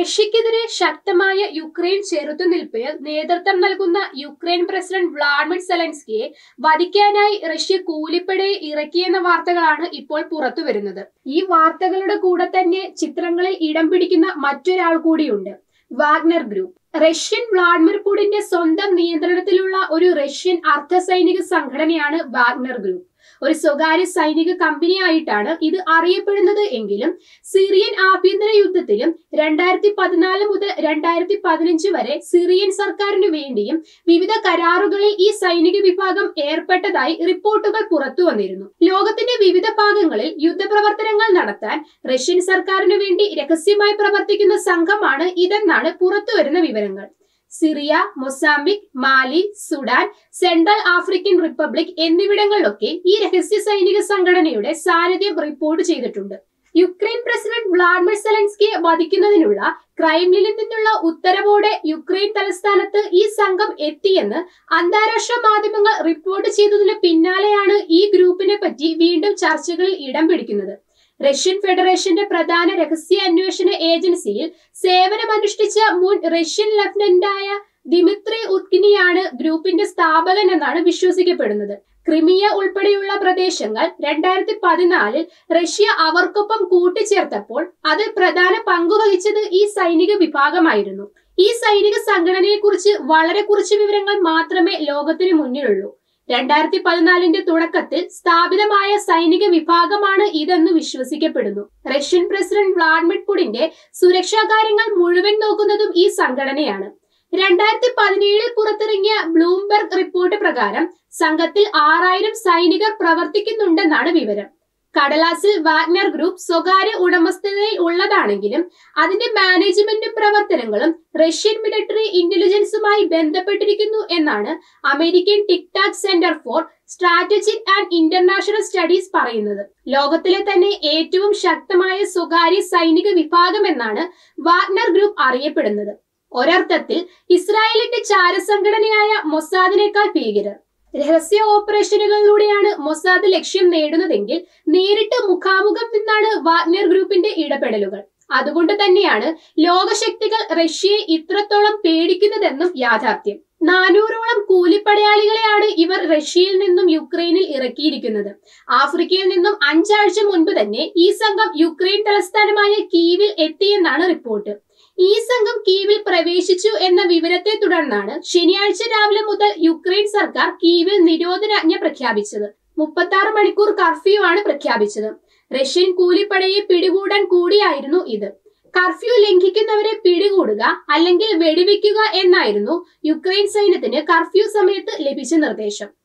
റഷ്യക്കെതിരെ ശക്തമായ യുക്രൈൻ ചെറുത്തുനിൽപ്പിന് നേതൃത്വം നൽകുന്ന യുക്രൈൻ പ്രസിഡന്റ് വ്ളാഡിമിർ സെലൻസ്കിയെ വധിക്കാനായി റഷ്യ കൂലിപ്പടയെ ഇറക്കിയെന്ന വാർത്തകളാണ് ഇപ്പോൾ പുറത്തുവരുന്നത് ഈ വാർത്തകളുടെ കൂടെ തന്നെ ചിത്രങ്ങളിൽ ഇടം പിടിക്കുന്ന മറ്റൊരാൾ കൂടിയുണ്ട് വാഗ്നർ ഗ്രൂപ്പ് റഷ്യൻ വ്ളാഡിമിർ പുടിന്റെ സ്വന്തം നിയന്ത്രണത്തിലുള്ള ഒരു റഷ്യൻ അർദ്ധസൈനിക സംഘടനയാണ് വാഗ്നർ ഗ്രൂപ്പ് ഒരു സ്വകാര്യ സൈനിക കമ്പനിയായിട്ടാണ് ഇത് അറിയപ്പെടുന്നത് എങ്കിലും സിറിയൻ ആഭ്യന്തര യുദ്ധത്തിലും രണ്ടായിരത്തി പതിനാല് മുതൽ രണ്ടായിരത്തി പതിനഞ്ച് വരെ സിറിയൻ സർക്കാരിനു വേണ്ടിയും വിവിധ കരാറുകളിൽ ഈ സൈനിക വിഭാഗം ഏർപ്പെട്ടതായി റിപ്പോർട്ടുകൾ പുറത്തു വന്നിരുന്നു ലോകത്തിന്റെ വിവിധ ഭാഗങ്ങളിൽ യുദ്ധപ്രവർത്തനങ്ങൾ നടത്താൻ റഷ്യൻ സർക്കാരിനു വേണ്ടി രഹസ്യമായി പ്രവർത്തിക്കുന്ന സംഘമാണ് ഇതെന്നാണ് പുറത്തുവരുന്ന വിവരങ്ങൾ Syria Mozambique Mali Sudan central African republic എന്നിവിടങ്ങളിലൊക്കെ ഈ രഹസ്യ സൈനിക സംഘടനയുടെ സാന്നിധ്യം റിപ്പോർട്ട് ചെയ്തിട്ടുണ്ട് യുക്രൈൻ പ്രസിഡന്റ് വ്ളാഡിമിർ സെലൻസ്കിയെ വധിക്കുന്നതിനുള്ള ക്രൈംലിനിൽ നിന്നുള്ള ഉത്തരവോടെ യുക്രൈൻ തലസ്ഥാനത്ത് ഈ സംഘം എത്തിയെന്ന് അന്താരാഷ്ട്ര മാധ്യമങ്ങൾ റിപ്പോർട്ട് ചെയ്തതിന് പിന്നാലെയാണ് ഈ ഗ്രൂപ്പിനെ പറ്റി വീണ്ടും ചർച്ചകളിൽ ഇടം പിടിക്കുന്നത് റഷ്യൻ ഫെഡറേഷന്റെ പ്രധാന രഹസ്യ അന്വേഷണ ഏജൻസിയിൽ സേവനമനുഷ്ഠിച്ച മുൻ റഷ്യൻ ലഫ്റ്റനന്റായ ദിമിത്രി ഉത്കിനിയാണ് ഗ്രൂപ്പിന്റെ സ്ഥാപകൻ എന്നാണ് വിശ്വസിക്കപ്പെടുന്നത് ക്രിമിയ ഉൾപ്പെടെയുള്ള പ്രദേശങ്ങൾ രണ്ടായിരത്തി പതിനാലിൽ റഷ്യ അവർക്കൊപ്പം കൂട്ടിച്ചേർത്തപ്പോൾ അതിൽ പ്രധാന പങ്കുവഹിച്ചത് ഈ സൈനിക വിഭാഗമായിരുന്നു ഈ സൈനിക സംഘടനയെക്കുറിച്ച് വളരെ കുറച്ച് വിവരങ്ങൾ മാത്രമേ ലോകത്തിന് മുന്നിലുള്ളൂ രണ്ടായിരത്തി പതിനാലിന്റെ തുടക്കത്തിൽ സ്ഥാപിതമായ സൈനിക വിഭാഗമാണ് ഇതെന്ന് വിശ്വസിക്കപ്പെടുന്നു റഷ്യൻ പ്രസിഡന്റ് വ്ളാഡിമിർ പുടിന്റെ സുരക്ഷാ കാര്യങ്ങൾ മുഴുവൻ നോക്കുന്നതും ഈ സംഘടനയാണ് രണ്ടായിരത്തി പതിനേഴിൽ പുറത്തിറങ്ങിയ ബ്ലൂംബെർഗ് റിപ്പോർട്ട് പ്രകാരം സംഘത്തിൽ ആറായിരം സൈനികർ പ്രവർത്തിക്കുന്നുണ്ടെന്നാണ് വിവരം കടലാസിൽ വാഗ്നർ ഗ്രൂപ്പ് സ്വകാര്യ ഉടമസ്ഥതയിൽ ഉള്ളതാണെങ്കിലും അതിന്റെ മാനേജ്മെന്റും പ്രവർത്തനങ്ങളും റഷ്യൻ മിലിറ്ററി ഇന്റലിജൻസുമായി ബന്ധപ്പെട്ടിരിക്കുന്നു എന്നാണ് അമേരിക്കൻ ടിക്ടാക് centre for strategic and international studies പറയുന്നത് ലോകത്തിലെ തന്നെ ഏറ്റവും ശക്തമായ സ്വകാര്യ സൈനിക വിഭാഗം എന്നാണ് വാഗ്നർ ഗ്രൂപ്പ് അറിയപ്പെടുന്നത് ഒരർത്ഥത്തിൽ ഇസ്രായേലിന്റെ ചാരസംഘടനയായ മൊസാദിനേക്കാൾ ഭീകരർ രഹസ്യ ഓപ്പറേഷനുകളിലൂടെയാണ് മൊസാദ് ലക്ഷ്യം നേടുന്നതെങ്കിൽ നേരിട്ട് മുഖാമുഖം നിന്നാണ് വാഗ്നർ ഗ്രൂപ്പിന്റെ ഇടപെടലുകൾ അതുകൊണ്ട് തന്നെയാണ് ലോകശക്തികൾ റഷ്യയെ ഇത്രത്തോളം പേടിക്കുന്നതെന്നും യാഥാർത്ഥ്യം നാനൂറോളം കൂലിപ്പടയാളികളെയാണ് ഇവർ റഷ്യയിൽ നിന്നും യുക്രൈനിൽ ഇറക്കിയിരിക്കുന്നത് ആഫ്രിക്കയിൽ നിന്നും അഞ്ചാഴ്ച മുൻപ് തന്നെ ഈ സംഘം യുക്രൈൻ തലസ്ഥാനമായ കീവിൽ എത്തിയെന്നാണ് റിപ്പോർട്ട് ഈ സംഘം കീവിൽ പ്രവേശിച്ചു എന്ന വിവരത്തെ തുടർന്നാണ് ശനിയാഴ്ച രാവിലെ മുതൽ യുക്രൈൻ സർക്കാർ കീവിൽ നിരോധനാജ്ഞ പ്രഖ്യാപിച്ചത് മുപ്പത്തി ആറ് മണിക്കൂർ കർഫ്യൂ ആണ് പ്രഖ്യാപിച്ചത് റഷ്യൻ കൂലിപ്പടയെ പിടികൂടാൻ കൂടിയായിരുന്നു ഇത് കർഫ്യൂ ലംഘിക്കുന്നവരെ പിടികൂടുക അല്ലെങ്കിൽ വെടിവെക്കുക എന്നായിരുന്നു യുക്രൈൻ സൈന്യത്തിന് കർഫ്യൂ സമയത്ത് ലഭിച്ച നിർദ്ദേശം